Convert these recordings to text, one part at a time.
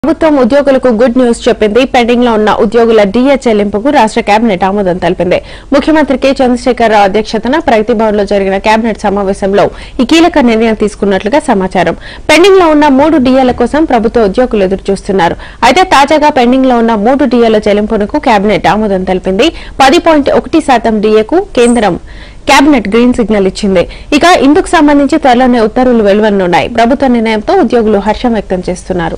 ప్రభుత్వం ఉద్యోగులకు good news చెప్పింది పెండింగ్ లో ఉన్న ఉద్యోగుల డీఏ చెల్లింపుకు రాష్ట కేబినెట్ ఆమోదం తెలిపింది ముఖ్యమంత్రి కె చంద్రశేఖరరావు అధ్యక్షతన ప్రగతి భవన్ లో జరిగిన కేబినెట్ సమావేశంలో ఈ కీలక నిర్ణయం తీసుకున్నట్లుగా సమాచారం పెండింగ్ లో ఉన్న మూడు డీఏల కోసం ప్రభుత్వ ఉద్యోగులు ఎదురు చూస్తున్నారు అయితే తాజాగా పెండింగ్ లో ఉన్న మూడు డీఏల చెల్లింపునకు కేబినెట్ ఆమోదం తెలిపింది పది పాయింట్ ఒకటి శాతం డీఏకు కేంద్రం కేబినెట్ గ్రీన్ సిగ్నల్ ఇచ్చింది ఇక ఇందుకు సంబంధించి త్వరలోనే ఉత్తర్వులు వెలువనున్నాయి ప్రభుత్వ నిర్ణయంతో ఉద్యోగులు హర్షం వ్యక్తం చేస్తున్నారు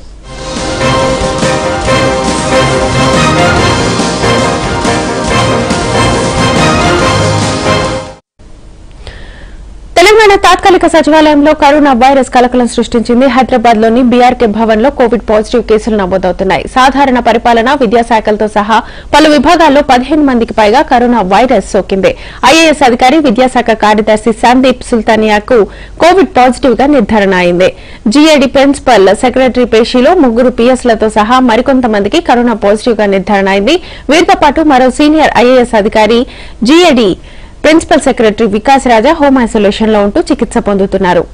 తెలంగాణ తాత్కాలిక సచివాలయంలో కరోనా వైరస్ కలకలం సృష్టించింది హైదరాబాద్ లోని బీఆర్కే భవన్ లో కోవిడ్ పాజిటివ్ కేసులు నమోదవుతున్నాయి సాధారణ పరిపాలన విద్యాశాఖలతో సహా పలు విభాగాల్లో పదిహేను మందికి పైగా కరోనా వైరస్ సోకింది ఐఏఎస్ అధికారి విద్యాశాఖ కార్యదర్శి సందీప్ సుల్తానియాకు కోవిడ్ పాజిటివ్ గా నిర్ధారణ అయింది జీఏడీ ప్రిన్సిపల్ సెక్రటరీ పేషీలో ముగ్గురు పీఎస్లతో సహా మరికొంతమందికి కరోనా పాజిటివ్ గా నిర్ధారణ అయింది వీరితో పాటు మరో సీనియర్ ఐఏఎస్ అధికారి GAD principal secretary Vikas Raja home isolation లో ఉంటూ చికిత్స పొందుతున్నారు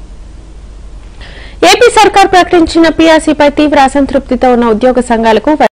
ఏపీ సర్కార్ ప్రకటించిన పీఆర్సీపై తీవ్ర అసంతృప్తితో ఉన్న ఉద్యోగ సంఘాలకు